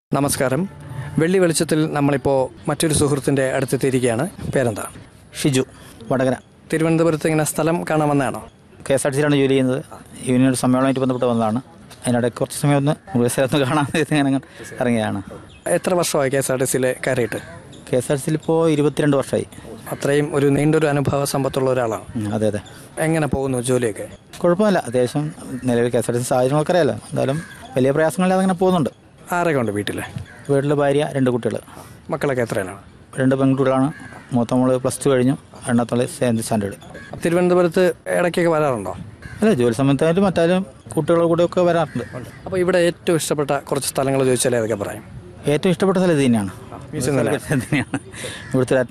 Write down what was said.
നമസ്കാരം വെള്ളി വെളിച്ചത്തിൽ നമ്മളിപ്പോൾ മറ്റൊരു സുഹൃത്തിൻ്റെ അടുത്തെത്തിയിരിക്കുകയാണ് പേരെന്താണ് ഷിജു വടകര തിരുവനന്തപുരത്ത് ഇങ്ങനെ സ്ഥലം കാണാൻ വന്നതാണോ കെ എസ് ആർ ടി സിയിലാണ് ജോലി ചെയ്യുന്നത് യൂണിയൻ സമ്മേളനമായിട്ട് ബന്ധപ്പെട്ട് വന്നതാണ് അതിനിടയ്ക്ക് കുറച്ച് സമയം ഒന്ന് മുഴുവൻ സ്ഥലത്ത് കാണാൻ ഇങ്ങനെ ഇറങ്ങിയതാണ് എത്ര വർഷമായി കെ എസ് ആർ ടി സിയിൽ കയറിയിട്ട് കെ എസ് ആർ ടി സിയിൽ ഇപ്പോൾ ഇരുപത്തിരണ്ട് വർഷമായി അത്രയും ഒരു നീണ്ടൊരു അനുഭവ സമ്പത്തുള്ള ഒരാളാണ് ഉം, അതെ അതെ എങ്ങനെ പോകുന്നു ജോലിയൊക്കെ കുഴപ്പമില്ല അത്യാവശ്യം നിലവിൽ K S R T C സാഹചര്യങ്ങളൊക്കെ അറിയാലോ എന്തായാലും വലിയ പ്രയാസങ്ങളില്ലാതെ അങ്ങനെ പോകുന്നുണ്ട് ആരൊക്കെ ഉണ്ട് വീട്ടിൽ വീട്ടിൽ ഭാര്യ രണ്ട് കുട്ടികൾ മക്കളൊക്കെ എത്രയാണ് രണ്ട് പെൺകുട്ടികളാണ് മൂത്ത മോള് പ്ലസ് ടു കഴിഞ്ഞു രണ്ടാമത്തെ സെവൻത് സ്റ്റാൻഡേർഡ് തിരുവനന്തപുരത്ത് ഇടയ്ക്കൊക്കെ വരാറുണ്ടോ അല്ല ജോലി സംബന്ധമായിട്ട് മറ്റാരും കുട്ടികളുടെ കൂടെയൊക്കെ വരാറുണ്ട് അപ്പോൾ ഇവിടെ ഏറ്റവും ഇഷ്ടപ്പെട്ട കുറച്ച് സ്ഥലങ്ങൾ ചോദിച്ചാൽ ഏതൊക്കെ പറയും ഏറ്റവും ഇഷ്ടപ്പെട്ട സ്ഥലം ഇത് തന്നെയാണ് മ്യൂസിയം തന്നെ തന്നെയാണ് ഇവിടുത്തെ